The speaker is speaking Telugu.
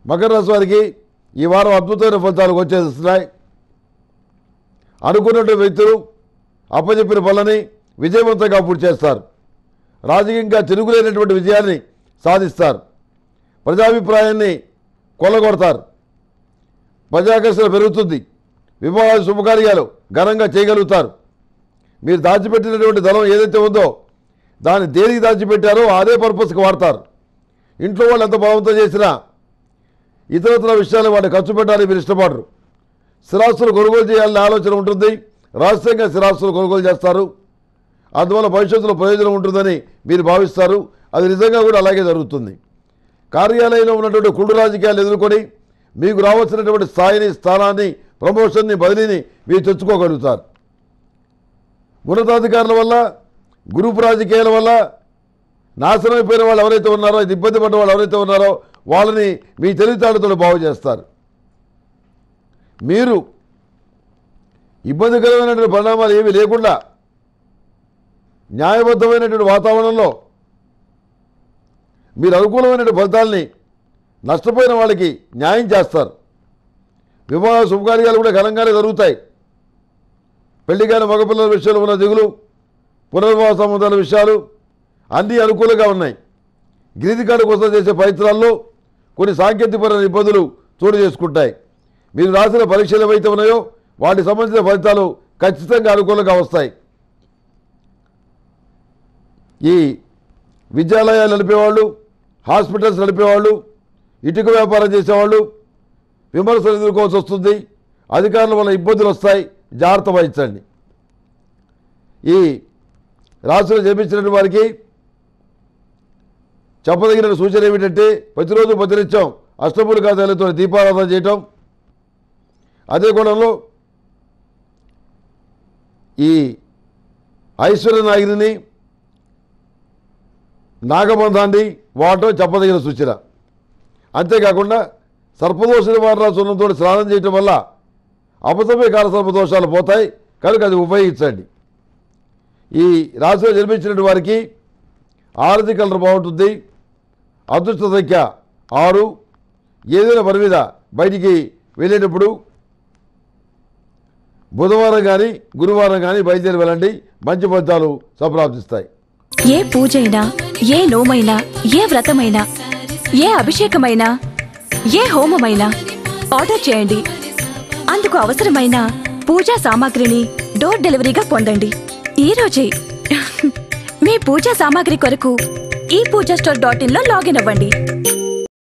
మకర రాశి వారికి ఈ వారం అద్భుతమైన ఫలితాలు వచ్చేస్తున్నాయి అనుకున్నటువంటి వ్యక్తులు అప్పచెప్పిన పనులని విజయవంతంగా పూర్తి చేస్తారు రాజకీయంగా తిరుగులేనటువంటి విజయాన్ని సాధిస్తారు ప్రజాభిప్రాయాన్ని కొల్లగొడతారు ప్రజాకర్షణ పెరుగుతుంది వివాహ శుభకార్యాలు ఘనంగా చేయగలుగుతారు మీరు దాచిపెట్టినటువంటి ధనం ఏదైతే ఉందో దాన్ని దేనికి దాచిపెట్టారో అదే పర్పస్కి వాడతారు ఇంట్లో వాళ్ళు ఎంత బలవంతం చేసినా ఇతరత్ర విషయాలు వాటిని ఖర్చు పెట్టాలని మీరు ఇష్టపడరు స్థిరాస్తులు కొనుగోలు చేయాలనే ఆలోచన ఉంటుంది రహస్యంగా స్థిరాస్తులు కొనుగోలు చేస్తారు అందువల్ల భవిష్యత్తులో ప్రయోజనం ఉంటుందని మీరు భావిస్తారు అది నిజంగా కూడా అలాగే జరుగుతుంది కార్యాలయంలో ఉన్నటువంటి కుళ్ళు రాజకీయాలు ఎదుర్కొని మీకు రావాల్సినటువంటి స్థాయిని స్థానాన్ని ప్రమోషన్ని బదిలీని మీరు తెచ్చుకోగలుగుతారు ఉన్నతాధికారుల వల్ల గ్రూప్ రాజకీయాల వల్ల నాశనం అయిపోయిన వాళ్ళు ఎవరైతే ఉన్నారో ఇది ఇబ్బంది పడ్డ వాళ్ళు ఎవరైతే ఉన్నారో వాళ్ళని మీ తెలివితేటతో బాగు చేస్తారు మీరు ఇబ్బందికరమైనటువంటి పరిణామాలు ఏమీ లేకుండా న్యాయబద్ధమైనటువంటి వాతావరణంలో మీరు అనుకూలమైనటువంటి ఫలితాల్ని నష్టపోయిన వాళ్ళకి న్యాయం చేస్తారు వివాహ శుభకార్యాలు కూడా ఘనంగానే జరుగుతాయి పెళ్లి కాని మగపిల్లల విషయంలో ఉన్న దిగులు పునర్వివాహ సంబంధాల విషయాలు అన్నీ అనుకూలంగా ఉన్నాయి గ్రీన్ కార్డు కోసం చేసే ప్రయత్నాల్లో కొన్ని సాంకేతికపరమైన ఇబ్బందులు చోటు చేసుకుంటాయి మీరు రాసిన పరీక్షలు ఏవైతే ఉన్నాయో వాటికి సంబంధించిన ఫలితాలు ఖచ్చితంగా అనుకూలంగా వస్తాయి ఈ విద్యాలయాలు నడిపేవాళ్ళు హాస్పిటల్స్ నడిపేవాళ్ళు ఇటుక వ్యాపారం చేసేవాళ్ళు విమర్శలు ఎదుర్కోవాల్సి వస్తుంది అధికారుల వల్ల ఇబ్బందులు వస్తాయి జాగ్రత్త వహించండి ఈ రాశిలో జన్మించినటువంటి వారికి చెప్పదగిన సూచన ఏమిటంటే ప్రతిరోజు ప్రతినిత్యం అష్టములు కాదాలతో దీపారాధన చేయటం అదే కోణంలో ఈ ఐశ్వర్య నాగిని నాగబంధాన్ని వాడటం చెప్పదగిన సూచన అంతేకాకుండా సర్పదోష నివారణ సున్నంతో స్నానం చేయటం వల్ల అపసమయ కాల సర్పదోషాలు పోతాయి కనుక అది ఉపయోగించండి ఈ రాశిలో జన్మించినటువంటి వారికి ఆరతి కలర్ బాగుంటుంది అదృష్ట సంఖ్య ఆరు ఏదైనా పని మీద బయటికి వెళ్ళేటప్పుడు బుధవారం కానీ గురువారం కానీ బయలుదేరి వెళ్ళండి మంచి ఫలితాలు సంప్రాప్తిస్తాయి ఏ పూజైనా ఏ నోమైనా ఏ వ్రతమైనా ఏ అభిషేకమైనా ఏ హోమమైనా ఆర్డర్ చేయండి అందుకు అవసరమైన పూజా సామాగ్రిని డోర్ డెలివరీగా పొందండి ఈ రోజే మీ పూజా సామాగ్రి కొరకు ఈ పూజా స్టోర్ డాట్ ఇన్ లో లాగిన్ అవ్వండి